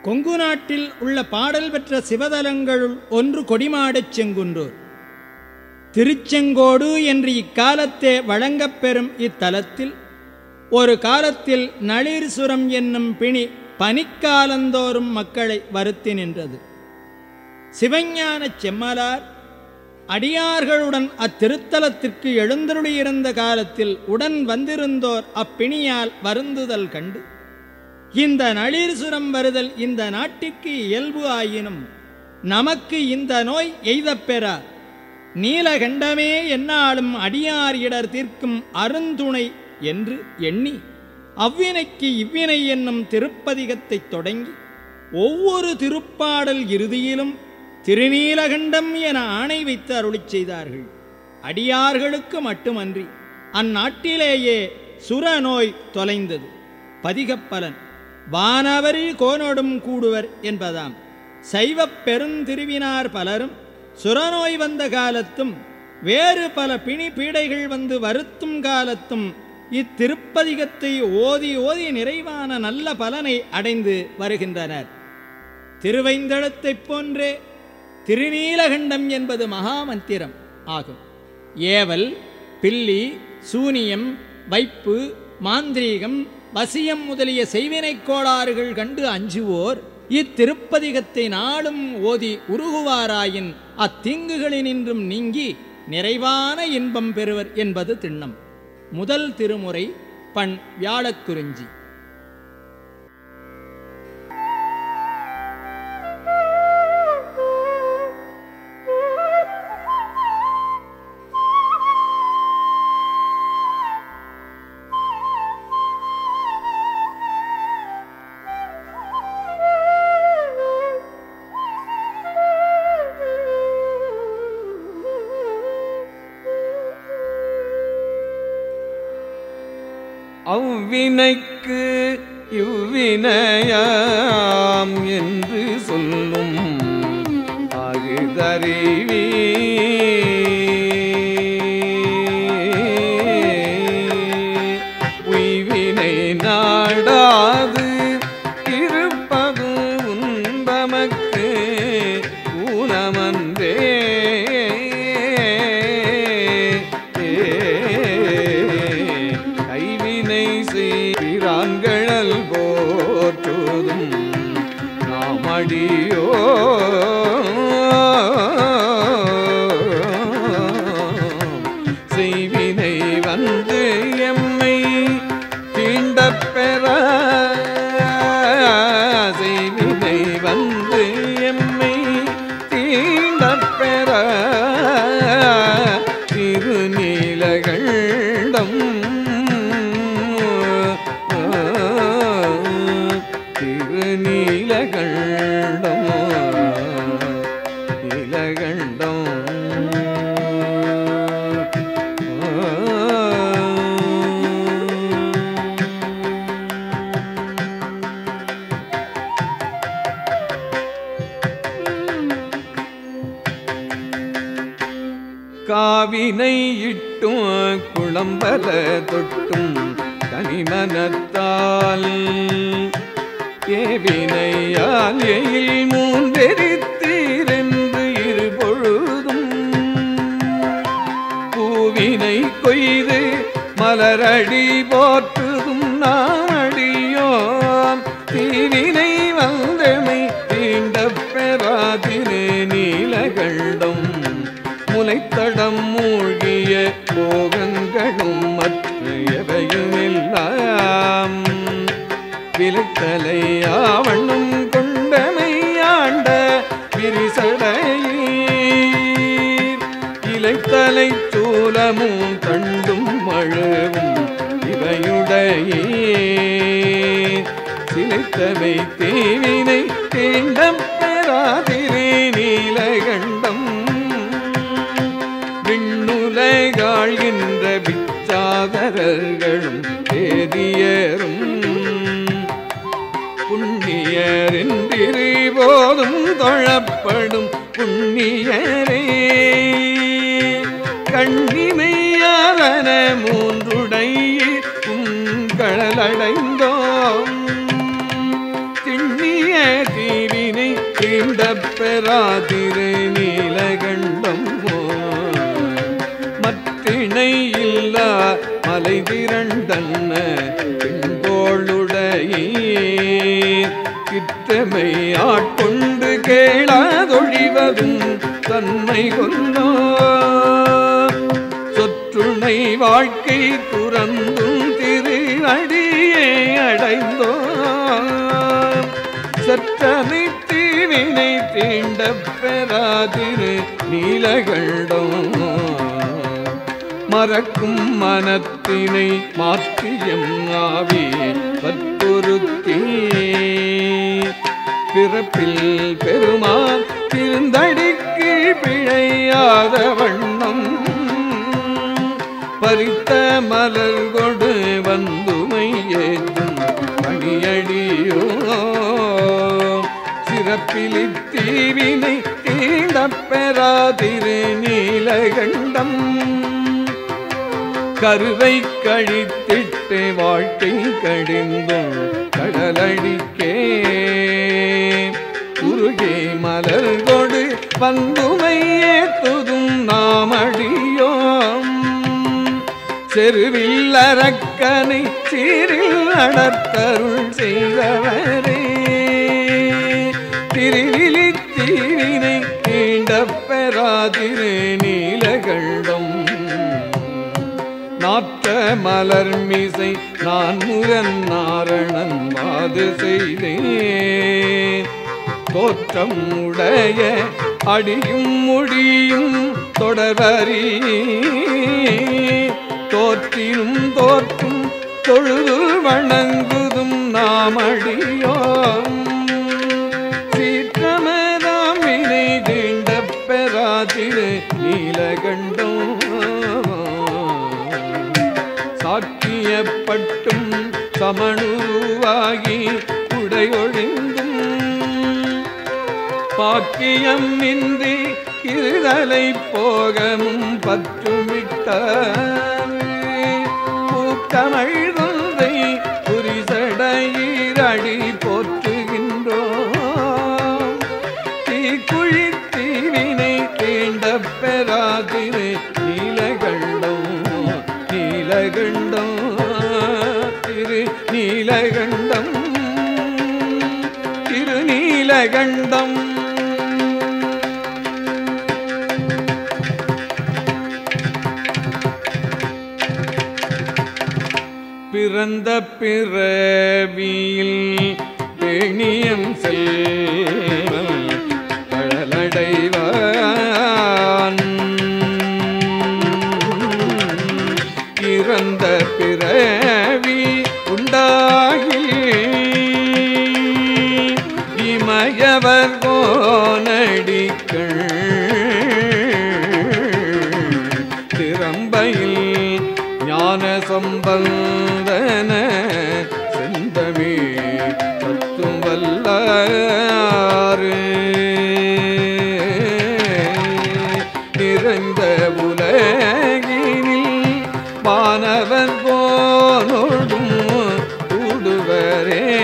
கொங்கு நாட்டில் உள்ள பாடல் பெற்ற சிவதலங்களுள் ஒன்று கொடிமாடச் செங்குன்றூர் திருச்செங்கோடு என்று இக்காலத்தே வழங்கப்பெறும் இத்தலத்தில் ஒரு காலத்தில் நளிர்சுரம் என்னும் பிணி பனிக்காலந்தோறும் மக்களை வருத்தி நின்றது சிவஞானச் செம்மலார் அடியார்களுடன் அத்திருத்தலத்திற்கு எழுந்தருளியிருந்த காலத்தில் உடன் வந்திருந்தோர் அப்பிணியால் வருந்துதல் கண்டு இந்த நளிர்சுரம் வருதல் இந்த நாட்டிற்கு இயல்பு ஆயினும் நமக்கு இந்த நோய் எய்தப்பெறா நீலகண்டமே என்னாலும் அடியார் இடர் தீர்க்கும் அருந்துணை என்று எண்ணி அவ்வினைக்கு இவ்வினை என்னும் திருப்பதிகத்தைத் தொடங்கி ஒவ்வொரு திருப்பாடல் இறுதியிலும் திருநீலகண்டம் என ஆணை வைத்து அருளிச் செய்தார்கள் அடியார்களுக்கு மட்டுமன்றி அந்நாட்டிலேயே சுரநோய் தொலைந்தது பதிகப்பலன் வானவரி கோனோடும் கூடுவர் என்பதாம் சைவப் பெருந்திருவினார் பலரும் சுரநோய் வந்த காலத்தும் வேறு பல பிணி பீடைகள் வந்து வருத்தும் காலத்தும் இத்திருப்பதிகத்தை ஓதி ஓதி நிறைவான நல்ல பலனை அடைந்து வருகின்றனர் திருவைந்தளத்தைப் போன்றே திருநீலகண்டம் என்பது மகாமந்திரம் ஆகும் ஏவல் பில்லி சூனியம் வைப்பு மாந்திரீகம் வசியம் முதலிய செய்வினைக் கோளாறுகள் கண்டு அஞ்சுவோர் இத்திருப்பதிகத்தை நாளும் ஓதி உருகுவாராயின் அத்தீங்குகளினின்றும் நீங்கி நிறைவான இன்பம் பெறுவர் என்பது திண்ணம் முதல் திருமுறை பண் வியாழக்குறிஞ்சி அவ்வினைக்கு இவ்வினையாம் என்று சொல்லும் அகுதறிவி உய்வினை நாடாது இருப்பது உன்பமக்கு ஊனமன்றே கைவினை செய்கிறான்கள் போற்றுதும் நாம் அடியோ செய்வினை வந்து எம்மை தீண்டப் பெற செய்வினை வந்து எம்மை தீண்டப் பெற திருநீலகண்டம் திருநீலகண்டம் நீலகண்டம் காவினை இட்டும் குளம்பல தொட்டும் கனிமனத்தால் ஏவினையால் எயில் மூன்றெரித்தீரென்று இருபொழுதும் பூவினை கொய்து மலரடி போற்றுதும் நாடியோம் தீவினை வந்தமை தீண்டப் பெறாதிரு நீலகண்டம் முனைத்தடம் மூழ்கிய போகங்களும் மற்ற எவையுமெல்லாம் விலத்தலை ஆவண்ணம் கொண்டமை ஆண்ட விரிசடையீர் இலைத்தலை சூலமும் தண்டும் மழவும் இவையுடையே சிலைத்தவை தேவினை தீண்டம் பெறாதிரே நீலகண்டம் விண்ணுலகாழ்கின்ற பிச்சாதரர்களும் வேதியரும் புண்ணியரின்றிரு போதும் தொழப்படும் புண்ணியரே கண்ணிமையாரன மூன்றுடைய உங்கழலடைந்தோம் திண்ணிய தீ பெறாதிரு நீலகண்டம் மற்றிணை இல்லா மலை திரண்டன்ன பின்போளுடைய கித்தமை ஆட்கொண்டு கேளாதொழிவதும் தன்மை கொண்டோ சொற்றுணை வாழ்க்கை துறந்தும் திரு அடியே அடைந்தோ சற்றனை தீவினை தீண்ட பெறாதிரு நீலகண்டம் மறக்கும் மனத்தினை மாற்றியம் ஆவி வற்புறுத்தி பிறப்பில் பெருமான் திருந்தடிக்கு பிழையாத வண்ணம் பறித்த மலர் கொடு வந்துமை ஏற்றும் பணியடியோ சிறப்பிலி தீவினை தீண்டப் பெறாதிரு நீலகண்டம் கருவை கழித்திட்டு வாழ்க்கை கடிந்தும் கடலடிக்கே உருகே மலர் கொடு வந்துமையே துதும் நாமடியோம் செருவில் அரக்கனை சீரில் அடர்த்தருள் செய்தவரே திருவிழி தீவினை தீண்ட பெறாதிரு நீலகண்டம் நாற்ற மலர் மீசை நான் முரண் நாரணன் வாது செய்தேன் தோற்றம் உடைய அடியும் முடியும் தொடர்வரி தோற்றினும் தோற்றும் தொழுது வணங்குதும் நாமடியோம் சீற்றமதாம் வினை தீண்ட பெறாதிரு நீலகண்டம் சாக்கியப்பட்டும் சமணுருவாகி உடையொழிந்தும் பாக்கியம் இன்றி இருதலை போகமும் பற்றுமிட்டார் பூக்கமழ்கொன்றை புரிசடையீரடி போற்றுகின்றோம் தீக்குழி தீவினை தீண்ட பெறாதிரு நீலகண்டம் நீலகண்டம் திரு நீலகண்டம் திரு நீலகண்டம் பிறந்த பிறவியில் பெணியம் செல்வல் கழலடைவான் இறந்த பிறவி உண்டாகி இமயவர் கோனடிக்கள் திறம்பையில் ஞான சம்பந்தன செந்தமே தத்தும் வல்லாறு நிறைந்த உலகினில் வானவர் போனோடும் கூடுவரே